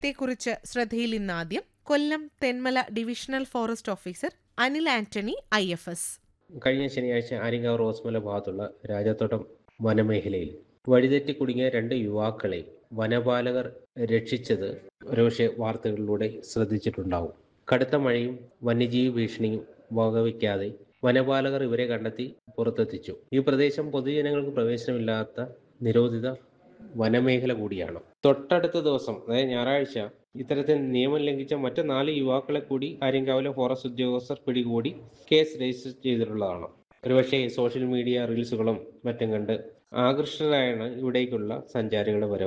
ത്തെക്കുറിച്ച് ശ്രദ്ധയിൽ ഇന്നാദ്യം Kollam Thenmala divisional forest officer Anil Antony I F S കഴിഞ്ഞ ശനിയാഴ്ച ആര്യങ്കാവ് റോസ്മല ഭാഗത്തുള്ള രാജത്തോട്ടം വനമേഖലയിൽ വഴിതെറ്റി കുടുങ്ങിയ രണ്ട് യുവാക്കളെ വനപാലകർ രക്ഷിച്ചത് ഒരുപക്ഷെ വാർത്തകളിലൂടെ ശ്രദ്ധിച്ചിട്ടുണ്ടാവും കടുത്ത മഴയും വന്യജീവി ഭീഷണിയും വകവയ്ക്കാതെ വനപാലകർ ഇവരെ കണ്ടെത്തി പുറത്തെത്തിച്ചു ഈ പ്രദേശം പൊതുജനങ്ങൾക്ക് പ്രവേശനമില്ലാത്ത നിരോധിത വനമേഖല കൂടിയാണ് തൊട്ടടുത്ത ദിവസം അതായത് ഞായറാഴ്ച ഇത്തരത്തിൽ നിയമം ലംഘിച്ച മറ്റ് നാല് യുവാക്കളെ കൂടി ആര്യങ്കാവിലെ ഫോറസ്റ്റ് ഉദ്യോഗസ്ഥർ പിടികൂടി കേസ് രജിസ്റ്റർ ചെയ്തിട്ടുള്ളതാണ് ഒരുപക്ഷെ സോഷ്യൽ മീഡിയ റീൽസുകളും മറ്റും കണ്ട് ആകൃഷ്ടരായാണ് ഇവിടേക്കുള്ള സഞ്ചാരികളുടെ വരവ്